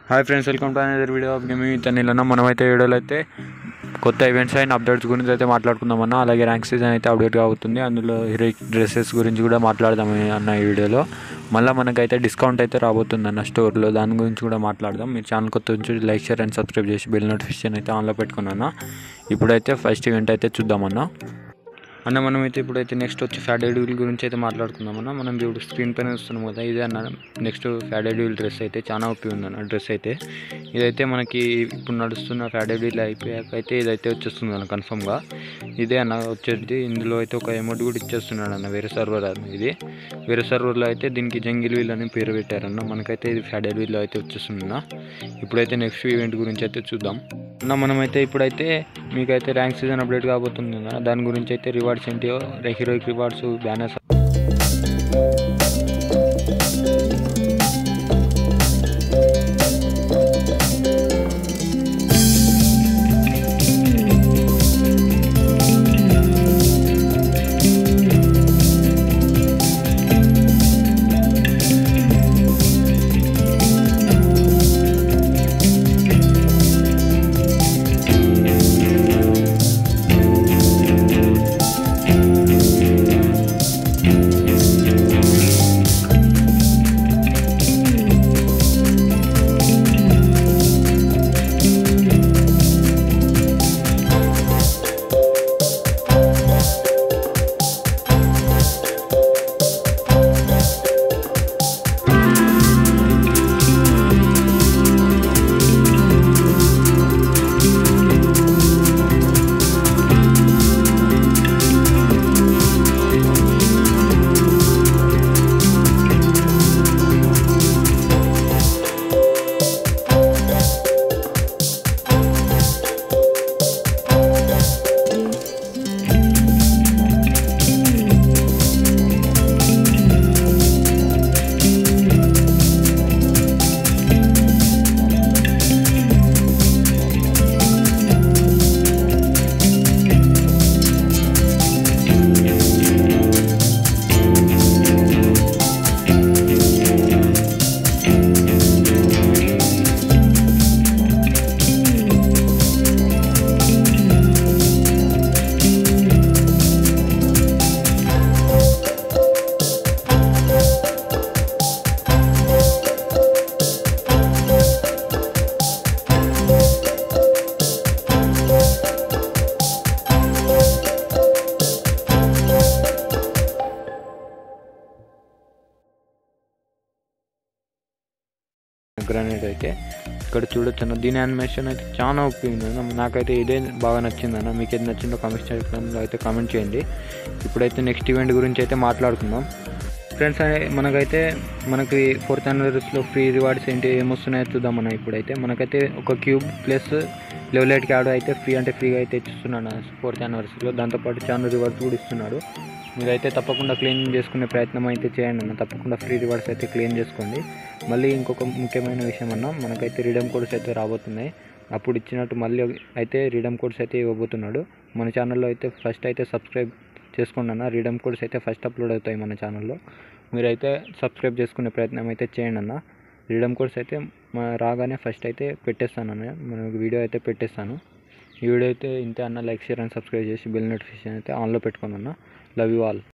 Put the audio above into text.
hi friends welcome to another video మేము ఇతనిలన్న మనమైతే వీడియోలో అయితే కొత్త ఈవెంట్స్ అయిన అప్డేట్స్ గురించి అయితే మాట్లాడుకుందామన్నా అలాగే ర్యాంక్ సీజన్ అయితే అప్డేట్ అవుతుంది అందులో హీరోయిక్ డ్రెస్సెస్ గురించి కూడా మాట్లాడదాం అన్న ఈ వీడియోలో మళ్ళీ మనకైతే డిస్కౌంట్ అయితే రాబోతుంది అన్న స్టోర్లో దాని గురించి కూడా మాట్లాడదాం మీరు ఛానల్ కొత్త నుంచి లైక్ షేర్ అండ్ సబ్స్క్రైబ్ చేసి బెల్ నోటిఫికేషన్ అయితే ఆన్లో పెట్టుకున్నాను ఇప్పుడైతే ఫస్ట్ ఈవెంట్ అయితే చూద్దామన్నా అన్న మనం అయితే ఇప్పుడైతే నెక్స్ట్ వచ్చి ఫ్యాడెడ్ వీల్ గురించి అయితే మాట్లాడుకుందాం అన్న మనం ఇప్పుడు స్క్రీన్ పైన చూస్తున్నాం కదా ఇదే అన్న నెక్స్ట్ ఫ్యాడెడ్ వీల్ డ్రెస్ అయితే చాలా ఒప్పి ఉంది అన్న డ్రెస్ అయితే ఇదైతే మనకి ఇప్పుడు నడుస్తున్న ఫ్యాడెడ్ వీల్ అయిపోయాక అయితే ఇదైతే వచ్చేస్తుంది అన్న కన్ఫర్మ్గా ఇదే అన్న వచ్చేది ఇందులో అయితే ఒక అమౌంట్ కూడా ఇచ్చేస్తున్నాడు అన్న వేరే సర్వర్ అన్న ఇది వేరే సర్వర్లో అయితే దీనికి జంగిల్ వీల్ అని పేరు పెట్టారన్న మనకైతే ఇది ఫ్యాడెడ్ వీల్ అయితే వచ్చేస్తుంది అన్న ఇప్పుడైతే నెక్స్ట్ ఈవెంట్ గురించి అయితే చూద్దాం అన్న మనమైతే ఇప్పుడైతే మీకైతే ర్యాంక్ సీజన్ అప్డేట్ కాబోతుంది అన్న దాని గురించి అయితే రివార్డ్స్ ఏంటియో హీరోయిక్ రివార్డ్స్ బ్యానర్స్ గ్రానైట్ అయితే ఇక్కడ చూడొచ్చు అన్న దీని యానిమేషన్ అయితే చాలా ఒప్పింది అన్న నాకైతే ఇదే బాగా నచ్చింది అన్న మీకు ఏది నచ్చిందో కామెంట్ సెక్షన్లో అయితే కామెంట్ చేయండి ఇప్పుడైతే నెక్స్ట్ ఈవెంట్ గురించి అయితే మాట్లాడుకుందాం ఫ్రెండ్స్ మనకైతే మనకి ఫోర్త్ యానివర్సరీలో ఫ్రీ రివార్డ్స్ ఏంటి ఏమొస్తున్నాయో చూద్దాం మనం ఇప్పుడైతే మనకైతే ఒక cube plus level eight card అయితే ఫ్రీ అంటే ఫ్రీగా అయితే ఇస్తున్నాను ఫోర్త్ యానివర్సరీలో దాంతోపాటు చాలా రివార్డ్స్ కూడా ఇస్తున్నాడు మీరైతే తప్పకుండా క్లీన్ చేసుకునే ప్రయత్నం అయితే చేయండి అన్న తప్పకుండా ఫ్రీ రివార్డ్స్ అయితే క్లీన్ చేసుకోండి మళ్ళీ ఇంకొక ముఖ్యమైన విషయం అన్న మనకైతే రిడమ్ కోడ్స్ అయితే రాబోతున్నాయి అప్పుడు ఇచ్చినట్టు మళ్ళీ రిడమ్ రీడమ్ కోడ్స్ అయితే ఇవ్వబోతున్నాడు మన ఛానల్లో అయితే ఫస్ట్ అయితే సబ్స్క్రైబ్ చేసుకోండి అన్న రీడమ్ కోడ్స్ అయితే ఫస్ట్ అప్లోడ్ అవుతాయి మన ఛానల్లో మీరైతే సబ్స్క్రైబ్ చేసుకునే ప్రయత్నం అయితే చేయండి అన్న రీడమ్ కోడ్స్ అయితే మా రాగానే ఫస్ట్ అయితే పెట్టేస్తాను అన్న మన వీడియో అయితే పెట్టేస్తాను ఈ వీడియో అయితే ఇంతే అన్న లైక్ షేర్ అండ్ సబ్స్క్రైబ్ చేసి బెల్ నోటిఫికేషన్ అయితే ఆన్లో పెట్టుకోండి అన్న లవ్ యూ ఆల్